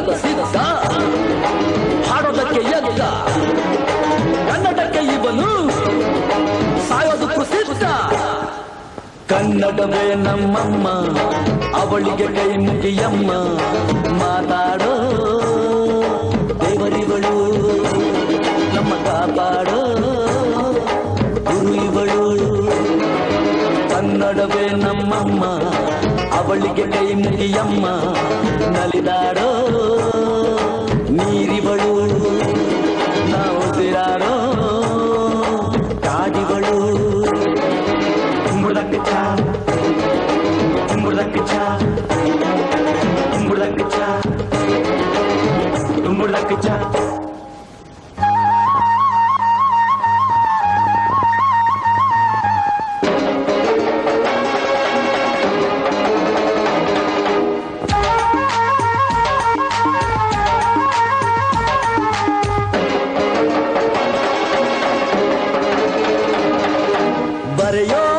ಕನ್ನಡದ ಸಿದ್ಧ ಹಾಡೋದಕ್ಕೆ ಎದ್ದ ಕನ್ನಡಕ್ಕೆ ಇವನು ಸಾಯೋದು ಪ್ರಸಿದ್ಧ ಕನ್ನಡವೇ ನಮ್ಮಮ್ಮ ಅವಳಿಗೆ ಕೈ ಮುಗಿಯಮ್ಮ ಮಾತಾಡೋ ದೇವರಿಗಳು ನಮ್ಮ ಕಾಪಾಡೋ ಗುರು ಇವಳು ಕನ್ನಡವೇ ನಮ್ಮಮ್ಮ ಅವಳಿಗೆ ಕೈ ಮುಗಿಯಮ್ಮ ನಲಿದಾಡೋ ನೀರಿವಳು ನಾವು ಸಿರಾಡೋ ಕಾಡಿವಳು Umburlak cha Umburlak cha Umburlak cha Umburlak cha ಬರೆಯೋ